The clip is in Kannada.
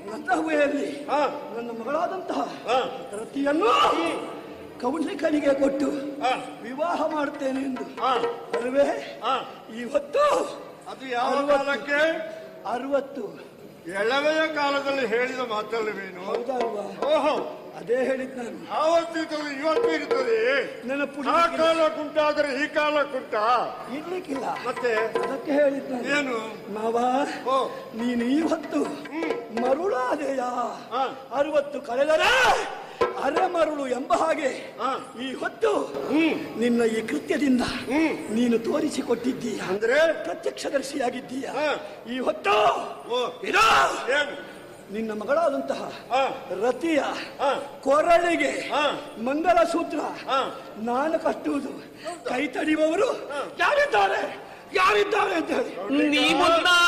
ನನ್ನ ಹೂವೆಯಲ್ಲಿ ಹಾ ನನ್ನ ಮಗಳಾದಂತಹ ಹಾ ರತಿಯನ್ನು ಕೌಶಿಕನಿಗೆ ಕೊಟ್ಟು ಹಾ ವಿವಾಹ ಮಾಡುತ್ತೇನೆ ಎಂದು ಹಾ ಅಲ್ವೇ ಹಾ ಇವತ್ತು ಅದು ಯಾವ ಅರವತ್ತು. ಕಾಲಕ್ಕೆ ಅರವತ್ತು ಎಳವೆಯ ಕಾಲದಲ್ಲಿ ಹೇಳಿದ ಮಾತಲ್ಲವೇನು ಹೌದಲ್ವಾ ಓಹೋ ಅದೇ ಹೇಳಿದ್ ನಾನು ಆವತ್ತಿದ್ದಲ್ಲಿ ಇವತ್ತು ಇರ್ತದೆ ನೆನಪು ಆ ಕಾಲ ಕುಂಟಾದ್ರೆ ಈ ಕಾಲ ಕುಂಟ ಇರ್ಲಿಕ್ಕಿಲ್ಲ ಮತ್ತೆ ಅದಕ್ಕೆ ಹೇಳಿದ್ ನಾನು ಏನು ಮಾವ ಓ ನೀನು ಈ ಹೊತ್ತು ಮರುಳಾದೆಯ ಹಾ. ಅರವತ್ತು ಕಳೆದರೆ ಅರೆ ಮರುಳು ಎಂಬ ಹಾಗೆ ಹಾ. ಈ ಹೊತ್ತು ಹ್ಮ್ ನಿನ್ನ ಈ ಕೃತ್ಯದಿಂದ ಹ್ಮ್ ನೀನು ತೋರಿಸಿಕೊಟ್ಟಿದ್ದೀಯ ಅಂದ್ರೆ ಪ್ರತ್ಯಕ್ಷದರ್ಶಿಯಾಗಿದ್ದೀಯ ಹಾ. ಈ ಹೊತ್ತು ಓ ಇದೋ ಏನು ನಿನ್ನ ಮಗಳಾದಂತಹ ಹಾ ರತಿಯ ಹಾ ಕೊರಳಿಗೆ ಹಾ. ಮಂಗಲಸೂತ್ರ ಹಾ. ನಾನು ಕಟ್ಟುವುದು ಕೈ ತಡೆಯುವವರು ಯಾರಿದ್ದಾರೆ ಯಾರಿದ್ದಾರೆ ಅಂತ ಹೇಳಿ ನೀ ಮುನ್ನ